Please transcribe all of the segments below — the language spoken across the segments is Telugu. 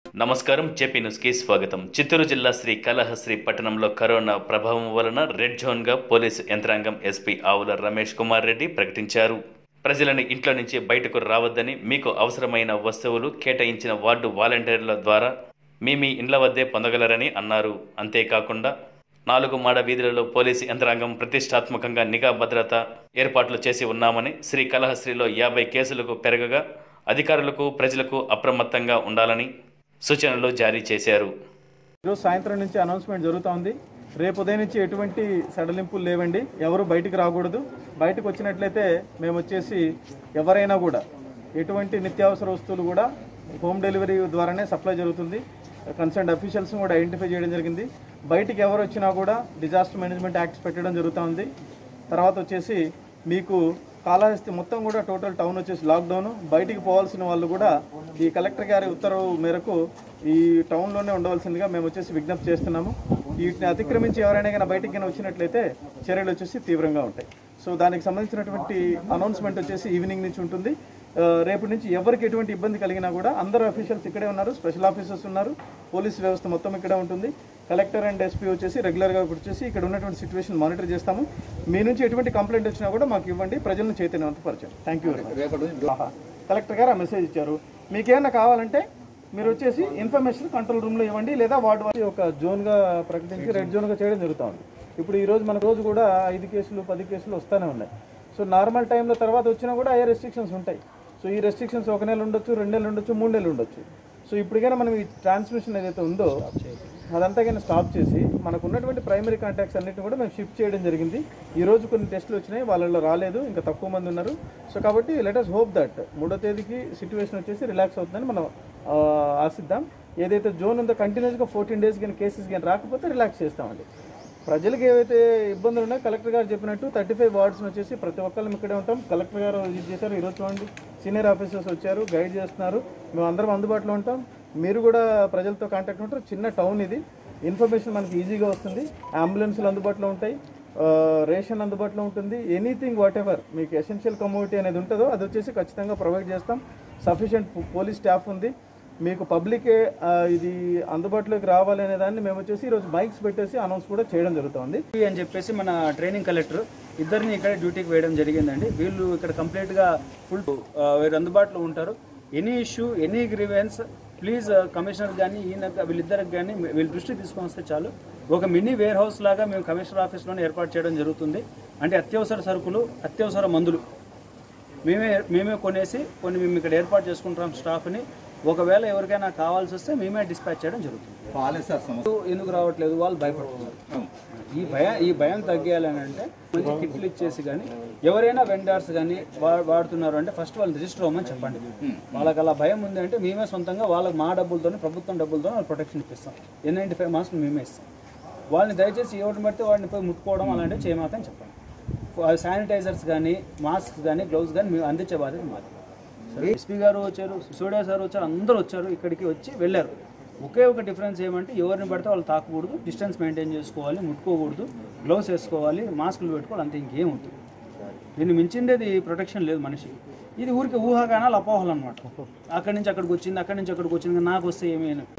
నమస్కారం జేపీ న్యూస్కి స్వాగతం చిత్తూరు జిల్లా శ్రీ కళహశ్రీ పట్టణంలో కరోనా ప్రభావం వలన రెడ్ జోన్గా పోలీసు యంత్రాంగం ఎస్పీ ఆవుల రమేష్ కుమార్ రెడ్డి ప్రకటించారు ప్రజలను ఇంట్లో నుంచి బయటకు రావద్దని మీకు అవసరమైన వస్తువులు కేటాయించిన వార్డు వాలంటీర్ల ద్వారా మీ మీ ఇండ్ల వద్దే పొందగలరని అన్నారు అంతేకాకుండా నాలుగు మాడ వీధులలో పోలీసు యంత్రాంగం ప్రతిష్టాత్మకంగా నిఘా భద్రత ఏర్పాట్లు చేసి ఉన్నామని శ్రీ కళహశ్రీలో యాభై కేసులకు పెరగగా అధికారులకు ప్రజలకు అప్రమత్తంగా ఉండాలని సూచనలు జారీ చేశారు ఈరోజు సాయంత్రం నుంచి అనౌన్స్మెంట్ జరుగుతూ ఉంది రేపు ఉదయం నుంచి ఎటువంటి సడలింపులు లేవండి ఎవరు బయటికి రాకూడదు బయటకు వచ్చినట్లయితే మేము వచ్చేసి ఎవరైనా కూడా ఎటువంటి నిత్యావసర వస్తువులు కూడా హోమ్ డెలివరీ ద్వారానే సప్లై జరుగుతుంది కన్సర్న్ అఫీషియల్స్ కూడా ఐడెంటిఫై చేయడం జరిగింది బయటికి ఎవరు వచ్చినా కూడా డిజాస్టర్ మేనేజ్మెంట్ యాక్ట్స్ పెట్టడం జరుగుతూ ఉంది తర్వాత వచ్చేసి మీకు కాళహస్తి మొత్తం కూడా టోటల్ టౌన్ వచ్చేసి లాక్డౌన్ బయటికి పోవాల్సిన వాళ్ళు కూడా ఈ కలెక్టర్ గారి ఉత్తర్వు మేరకు ఈ టౌన్లోనే ఉండవలసిందిగా మేము వచ్చేసి విజ్ఞప్తి చేస్తున్నాము వీటిని అతిక్రమించి ఎవరైనా కానీ బయటికి కానీ వచ్చినట్లయితే చర్యలు వచ్చేసి తీవ్రంగా ఉంటాయి సో దానికి సంబంధించినటువంటి అనౌన్స్మెంట్ వచ్చేసి ఈవినింగ్ నుంచి ఉంటుంది ఆ, రేపటి నుంచి ఎవరికి ఎటువంటి ఇబ్బంది కలిగినా కూడా అందరు అఫీషియల్స్ ఇక్కడే ఉన్నారు స్పెషల్ ఆఫీసర్స్ ఉన్నారు పోలీస్ వ్యవస్థ మొత్తం ఇక్కడే ఉంటుంది కలెక్టర్ అండ్ ఎస్పీ వచ్చేసి రెగ్యులర్గా వచ్చేసి ఇక్కడ ఉన్నటువంటి సిచ్యువేషన్ మానిటర్ చేస్తాము మీ నుంచి ఎటువంటి కంప్లైంట్ వచ్చినా కూడా మాకు ఇవ్వండి ప్రజలను చైతన్యవంతపరచండి thank you very much collector గారు ఆ మెసేజ్ ఇచ్చారు మీకేమైనా కావాలంటే మీరు వచ్చేసి ఇన్ఫర్మేషన్ కంట్రోల్ రూమ్లో ఇవ్వండి లేదా వార్డు వారి ఒక జోన్గా ప్రకటించి రెడ్ జోన్గా చేయడం జరుగుతూ ఉంది ఇప్పుడు ఈ రోజు మన రోజు కూడా ఐదు కేసులు పది కేసులు వస్తూనే ఉన్నాయి సో నార్మల్ టైంలో తర్వాత వచ్చినా కూడా అయ్యే రెస్ట్రిక్షన్స్ ఉంటాయి సో ఈ రెస్ట్రిక్షన్స్ ఒక నెల ఉండొచ్చు రెండు నెలలు ఉండొచ్చు మూడు నెలలు ఉండొచ్చు సో ఇప్పటికైనా మనం ఈ ట్రాన్స్మిషన్ ఏదైతే ఉందో అదంతా కానీ స్టాప్ చేసి మనకు ఉన్నటువంటి ప్రైమరీ కాంటాక్ట్స్ అన్నిటిని కూడా మేము షిఫ్ట్ చేయడం జరిగింది ఈ రోజు కొన్ని టెస్టులు వచ్చినాయి వాళ్ళలో రాలేదు ఇంకా తక్కువ మంది ఉన్నారు సో కాబట్టి లెట్ అస్ హోప్ దట్ మూడో తేదీకి సిచ్యువేషన్ వచ్చేసి రిలాక్స్ అవుతుందని మనం ఆ, ఆశిద్దాం ఏదైతే జోన్ ఉందో కంటిన్యూస్గా ఫోర్టీన్ డేస్ కానీ కేసెస్ కానీ రాకపోతే రిలాక్స్ చేస్తామండి ప్రజలకు ఏవైతే ఇబ్బందులు ఉన్నాయో కలెక్టర్ గారు చెప్పినట్టు థర్టీ ఫైవ్ వార్డ్స్ వచ్చేసి ప్రతి ఒక్కళ్ళం ఇక్కడే ఉంటాం కలెక్టర్ గారు ఇది చేశారు ఈరోజు చూడండి సీనియర్ ఆఫీసర్స్ వచ్చారు గైడ్ చేస్తున్నారు మేము అందరం అందుబాటులో ఉంటాం మీరు కూడా ప్రజలతో కాంటాక్ట్ ఉంటారు చిన్న టౌన్ ఇది ఇన్ఫర్మేషన్ మనకి ఈజీగా వస్తుంది అంబులెన్స్లు అందుబాటులో ఉంటాయి ఆ, రేషన్ అందుబాటులో ఉంటుంది ఎనీథింగ్ వాట్ ఎవర్ మీకు ఎసెన్షియల్ కమోడిటీ అనేది ఉంటుందో అది వచ్చేసి ఖచ్చితంగా ప్రొవైడ్ చేస్తాం సఫిషియంట్ పోలీస్ స్టాఫ్ ఉంది మీకు పబ్లికే ఆ, ఇది అందుబాటులోకి రావాలి అనే దాన్ని మేము వచ్చేసి ఈరోజు మైక్స్ పెట్టేసి అనౌన్స్ కూడా చేయడం జరుగుతుంది అని చెప్పేసి మన ట్రైనింగ్ కలెక్టర్ ఇద్దరిని ఇక్కడ డ్యూటీకి వేయడం జరిగిందండి వీళ్ళు ఇక్కడ కంప్లీట్గా ఫుల్ వీరు అందుబాటులో ఉంటారు any issue any grievance please commissioner కానీ ఈయన వీళ్ళిద్దరికి కానీ వీళ్ళ దృష్టికి తీసుకొని వస్తే చాలు ఒక మినీ వేర్ హౌస్ లాగా మేము కమిషనర్ ఆఫీస్లోనే ఏర్పాటు చేయడం జరుగుతుంది అంటే అత్యవసర సరుకులు అత్యవసర మందులు మేమే మేమే కొనేసి కొన్ని మేము ఇక్కడ ఏర్పాటు చేసుకుంటాం స్టాఫ్ని ఒకవేళ ఎవరికైనా కావాల్సి వస్తే మేమే డిస్పాచ్ చేయడం జరుగుతుంది పాలే సార్ సమస్య ఎందుకు రావట్లేదు వాళ్ళు భయపడుతున్నారు ఈ భయం ఈ భయం తగ్గేయాలని అంటే మంచి కిట్లు ఇచ్చేసి కానీ ఎవరైనా వెండర్స్ కానీ వాడుతున్నారు అంటే ఫస్ట్ వాళ్ళు రిజిస్టర్ అవ్వమని చెప్పండి వాళ్ళకి అలా భయం ఉంది అంటే మేమే సొంతంగా వాళ్ళకి మా డబ్బులతోనే ప్రభుత్వం డబ్బులతో వాళ్ళు ప్రొటెక్షన్ ఇప్పిస్తాం ఎన్ నైంటీ ఫైవ్ మాస్క్ మేమే ఇస్తాం వాళ్ళని దయచేసి ఎవరిని పడితే వాడిని పోయి ముట్టుకోవడం అలాంటివి చేయమాకని చెప్పండి శానిటైజర్స్ కానీ మాస్క్ కానీ గ్లౌస్ కానీ మేము అందించే బాధ్యత మాది ఎస్పీ గారు వచ్చారు సూర్య సార్ వచ్చారు అందరూ వచ్చారు ఇక్కడికి వచ్చి వెళ్ళారు ఒకే ఒక డిఫరెన్స్ ఏమంటే ఎవరిని పడితే వాళ్ళు తాకకూడదు డిస్టెన్స్ మెయింటైన్ చేసుకోవాలి ముట్టుకోకూడదు గ్లౌస్ వేసుకోవాలి మాస్కులు పెట్టుకోవాలి అంతే ఇంకేం ఉంటుంది దీన్ని మించిండేది ప్రొటెక్షన్ లేదు మనిషికి ఇది ఊరికి ఊహాగానాలు అపోహలు అనమాట అక్కడి నుంచి అక్కడికి వచ్చింది అక్కడి నుంచి అక్కడికి వచ్చింది నాకు వస్తే ఏమీ అని.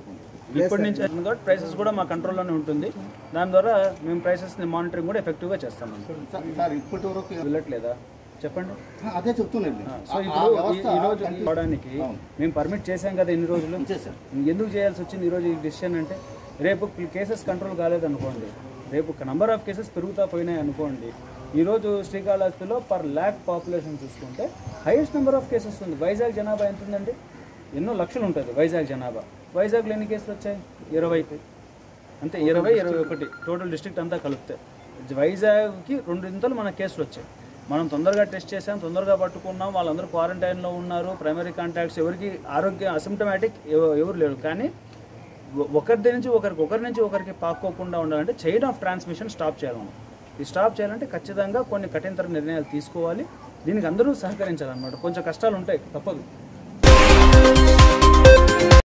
ఇప్పటి నుంచి కాబట్టి ప్రైసెస్ కూడా మా కంట్రోల్లోనే ఉంటుంది దాని ద్వారా మేము ప్రైసెస్ని మానిటరింగ్ కూడా ఎఫెక్టివ్గా చేస్తాం సార్- సార్ ఇప్పటి వరకు వెళ్ళట్లేదా చెప్పండి అదే చెప్తున్నాను సో ఇప్పుడు ఈ- ఈ రోజు రావడానికి మేము పర్మిట్ చేసాం కదా ఇన్ని రోజులు చేశారు ఎందుకు చేయాల్సి వచ్చింది ఈరోజు ఈ డిసిషన్ అంటే రేపు కేసెస్ కంట్రోల్ కాలేదనుకోండి రేపు నంబర్ ఆఫ్ కేసెస్ పెరుగుతా పోయినాయి అనుకోండి ఈరోజు శ్రీకాళహస్తిలో పర్ ల్యాక్ పాపులేషన్ చూసుకుంటే హైయెస్ట్ నెంబర్ ఆఫ్ కేసెస్ ఉంది వైజాగ్ జనాభా ఎంత ఉందండి ఎన్నో లక్షలు ఉంటుంది వైజాగ్ జనాభా వైజాగ్లో ఎన్ని కేసులు వచ్చాయి ఇరవై అంతే ఇరవై ఇరవై ఒకటి టోటల్ డిస్ట్రిక్ట్ అంతా కలిపితే వైజాగ్కి రెండింతలు మన కేసులు వచ్చాయి మనం తొందరగా టెస్ట్ చేసాం తొందరగా పట్టుకున్నాం వాళ్ళందరూ క్వారంటైన్లో ఉన్నారు ప్రైమరీ కాంటాక్ట్స్ ఎవరికి ఆరోగ్య అసిమ్టమాటిక్ ఎవరు లేరు కానీ ఒ- ఒకరి నుంచి ఒకరికి ఒకరి నుంచి ఒకరికి పాక్కోకుండా ఉండాలంటే చైన్ ఆఫ్ ట్రాన్స్మిషన్ స్టాప్ చేయాలి మనం ఈ స్టాప్ చేయాలంటే ఖచ్చితంగా కొన్ని కఠినతర నిర్ణయాలు తీసుకోవాలి దీనికి అందరూ సహకరించాలన్నమాట కొంచెం కష్టాలు ఉంటాయి తప్పదు